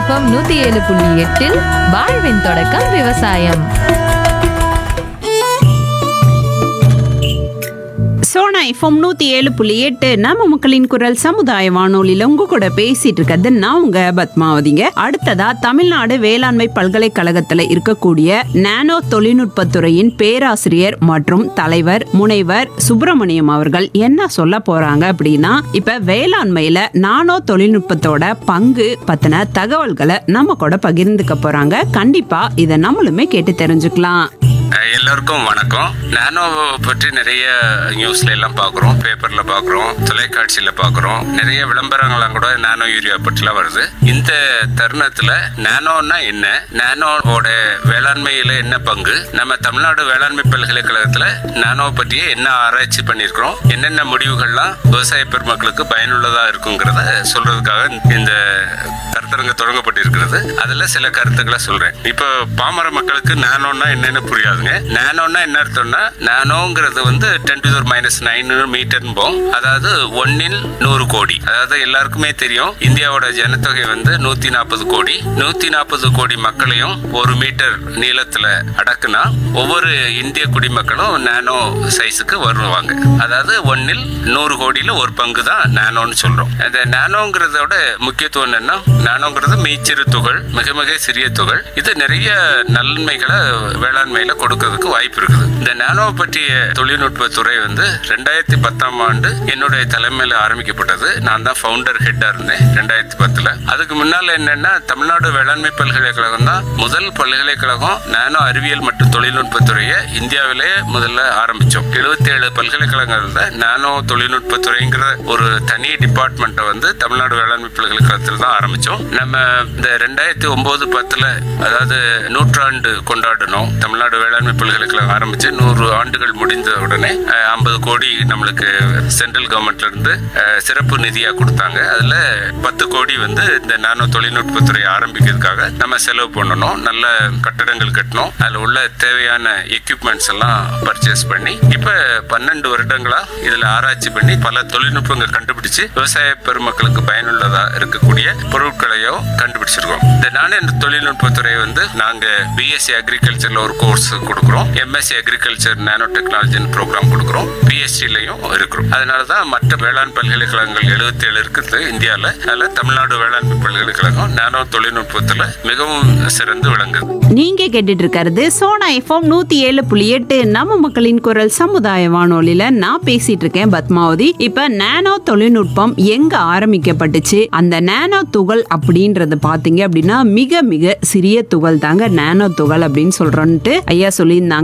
FM நூத்தி ஏழு புள்ளி எட்டில் வாழ்வின் தொடக்கம் விவசாயம் சோனா எஃப்எம் நூத்தி ஏழு புள்ளி எட்டு நம்ம மக்களின் குரல் சமுதாய வானொலியில உங்க கூட பேசிட்டு இருக்கிறது நான் உங்க பத்மாவதிங்க அடுத்ததா தமிழ்நாடு வேளாண்மை பல்கலைக்கழகத்துல இருக்கக்கூடிய நானோ தொழில்நுட்பத்துறையின் பேராசிரியர் மற்றும் தலைவர் முனைவர் சுப்பிரமணியம் அவர்கள் என்ன சொல்ல போறாங்க அப்படின்னா இப்ப வேளாண்மையில நானோ தொழில்நுட்பத்தோட பங்கு பத்தின தகவல்களை நம்ம கூட பகிர்ந்துக்க போறாங்க கண்டிப்பா இதை நம்மளுமே கேட்டு தெரிஞ்சுக்கலாம் அஹ் எல்லோருக்கும் வணக்கம் நானோ பற்றி நிறைய நியூஸ்ல எல்லாம் பார்க்குறோம் பேப்பர்ல பார்க்குறோம் தொலைக்காட்சியில பார்க்குறோம் நிறைய விளம்பரங்கள்லாம் கூட நானோ யூரியா பற்றிலாம் வருது இந்த தருணத்துல நானோன்னா என்ன நானோவோட வேளாண்மையில என்ன பங்கு நம்ம தமிழ்நாடு வேளாண்மை பல்கலைக்கழகத்துல நானோ பற்றிய என்ன ஆராய்ச்சி பண்ணியிருக்கிறோம் என்னென்ன முடிவுகள்லாம் விவசாய பெருமக்களுக்கு பயனுள்ளதா இருக்குங்கிறத சொல்றதுக்காக இந்த கருத்தரங்க தொடங்கப்பட்டிருக்கிறது அதுல சில கருத்துக்களை சொல்றேன் இப்போ பாமர மக்களுக்கு நானோன்னா என்னன்னு புரியாதுங்க நானோன்னா என்ன அர்த்தம்னா நானோங்கிறது வந்து டென் டு மைனஸ் நைன் மீட்டர்ன்போம் அதாவது ஒன்னில் நூறு கோடி அதாவது எல்லாருக்குமே தெரியும் இந்தியாவோட ஜனத்தொகை வந்து நூத்தி நாற்பது கோடி நூத்தி நாற்பது கோடி மக்களையும் ஒரு மீட்டர் நீளத்துல அடக்குனா ஒவ்வொரு இந்திய குடிமக்களும் நானோ சைஸுக்கு வருவாங்க அதாவது ஒன்னில் நூறு கோடியில ஒரு பங்கு தான் நானோன்னு சொல்றோம் அந்த நானோங்கிறதோட முக்கியத்துவம் என்னன்னா நானோங்கிறது மீச்சிறு துகள் மிக மிக சிறிய துகள் இது நிறைய நன்மைகளை வேளாண்மையில கொடுக்கறதுக்கு வாய்ப்பு இருக்குது இந்த நானோ பற்றிய தொழில்நுட்ப துறை வந்து ரெண்டாயிரத்தி பத்தாம் ஆண்டு என்னுடைய தலைமையில ஆரம்பிக்கப்பட்டது நான் தான் ஃபவுண்டர் ஹெட்டா இருந்தேன் ரெண்டாயிரத்தி பத்துல அதுக்கு முன்னால என்னன்னா தமிழ்நாடு வேளாண்மை பல்கலைக்கழகம் தான் முதல் பல்கலைக்கழகம் நானோ அறிவியல் மற்றும் தொழில்நுட்ப துறையை இந்தியாவிலே முதல்ல ஆரம்பிச்சோம் எழுபத்தி ஏழு பல்கலைக்கழகங்கள்ல நானோ தொழில்நுட்ப துறைங்கிற ஒரு தனி டிபார்ட்மெண்ட்டை வந்து தமிழ்நாடு வேளாண்மை பல்கலைக்கழகத்தில் தான் ஆரம்பிச்சோம் நம்ம இந்த ரெண்டாயிரத்தி ஒன்பது பத்துல அதாவது நூற்றாண்டு கொண்டாடணும் தமிழ்நாடு வேளாண்மை பல்கலைக்கழகம் ஆரம்பிச்சு நூறு ஆண்டுகள் முடிந்த உடனே ஐம்பது கோடி நம்மளுக்கு சென்ட்ரல் கவர்மெண்ட்ல இருந்து அஹ், சிறப்பு நிதியா கொடுத்தாங்க அதுல பத்து கோடி வந்து இந்த நானோ தொழில்நுட்பத்துறை ஆரம்பிக்கிறதுக்காக நம்ம செலவு பண்ணணும் நல்ல கட்டடங்கள் கட்டணும் அதுல உள்ள தேவையான எக்யூப்மெண்ட்ஸ் எல்லாம் பர்ச்சேஸ் பண்ணி இப்ப பன்னெண்டு வருடங்களா இதுல ஆராய்ச்சி பண்ணி பல தொழில்நுட்பங்கள் கண்டுபிடிச்சு விவசாய பெருமக்களுக்கு பயனுள்ளதா இருக்கக்கூடிய பொருட்களையோ கண்டுபிடிச்சிருக்கோம் இந்த நானே தொழில்நுட்பத்துறை வந்து நாங்க பிஎஸ்சி அக்ரிகல்ச்சர்ல ஒரு கோர்ஸ் கொடுக்குறோம் எம்எஸ்சி அக்ரிகல்ச்சர் நானோ டெக்னாலஜின்னு ப்ரோக்ராம் கொடுக்குறோம் பிஎஸ்சிலையும் இருக்கிறோம் அதனால தான் மற்ற வேளாண் பல்கலைக்கழகங்கள் எழுபத்தி ஏழு இருக்குது இந்தியாவில் அதில் தமிழ்நாடு வேளாண்மை பல்கலைக்கழகம் நானோ தொழில்நுட்பத்தில் மிகவும் சிறந்து விளங்குது நீங்க கேட்டுட்டு இருக்கிறது சோனா எஃப்எம் நூத்தி ஏழு புள்ளி எட்டு நம்ம மக்களின் குரல் சமுதாய வானொலியில நான் பேசிட்டு இருக்கேன் பத்மாவதி இப்ப நானோ தொழில்நுட்பம் எங்க ஆரம்பிக்கப்பட்டுச்சு அந்த நானோ துகள் அப்படின்றது பாத்தீங்க அப்படின்னா மிக மிக சிறிய துகள் தாங்க நானோ துகள் அப்படின்னு சொல்றோன்ட்டு ஐயா சொல்லியிருந்தாங்க